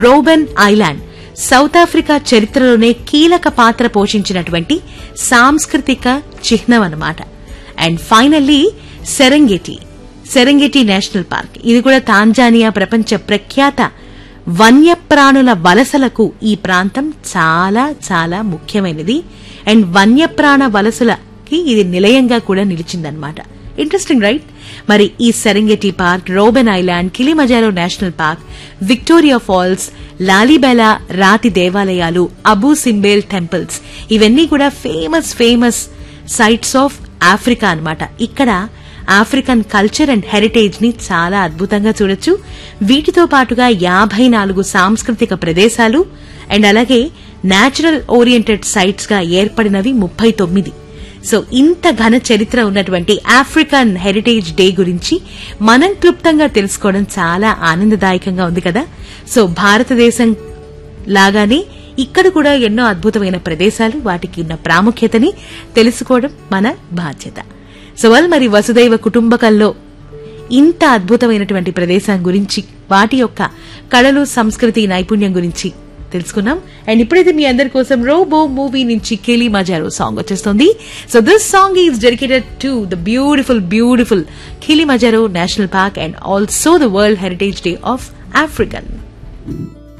రోబెన్ island south Africa చరిత్రలోనే కీలక పాత్ర పోషించినటువంటి సాంస్కృతిక చిహ్నం అన్నమాట and finally Serengeti Serengeti national park ఇది కూడా తాంజానియా ప్రపంచ ప్రఖ్యాత వన్యప్రాణుల వలసలకు ఈ ప్రాంతం చాలా చాలా ముఖ్యమైనది అండ్ వన్యప్రాణ వలసలకి ఇది నిలయంగా కూడా నిలిచిందన్నమాట ఇంట్రెస్టింగ్ రైట్ మరి ఈ Serengeti park Robben Island Kilimanjaro national park Victoria Falls Lalibela రాతి దేవాలయాలు అబూ సింబేల్ టెంపుల్స్ ఇవన్నీ కూడా famous famous sites of Africa అన్నమాట ఇక్కడ ఆఫ్రికన్ కల్చర్ అండ్ హెరిటేజ్ ని చాలా అద్భుతంగా చూడొచ్చు వీటితో పాటుగా యాభై నాలుగు సాంస్కృతిక ప్రదేశాలు అండ్ అలాగే నేచురల్ ఓరియంటెడ్ సైట్స్ గా ఏర్పడినవి ముప్పై తొమ్మిది సో ఇంత ఘన చరిత్ర ఉన్నటువంటి ఆఫ్రికన్ హెరిటేజ్ డే గురించి మనం క్లుప్తంగా తెలుసుకోవడం చాలా ఆనందదాయకంగా ఉంది కదా సో భారతదేశం లాగానే ఇక్కడ కూడా ఎన్నో అద్భుతమైన ప్రదేశాలు వాటికి ఉన్న ప్రాముఖ్యతని తెలుసుకోవడం మన బాధ్యత సో వాళ్ళు మరి వసుదైవ కుటుంబకంలో ఇంత అద్భుతమైనటువంటి ప్రదేశం గురించి వాటి యొక్క కళలు సంస్కృతి నైపుణ్యం గురించి తెలుసుకున్నాం అండ్ ఇప్పుడైతే మీ అందరి కోసం రోబో మూవీ నుంచి కెలి మజారో సాంగ్ వచ్చేస్తుంది so this song is dedicated to the beautiful beautiful Kilimanjaro national park and also the world heritage day of African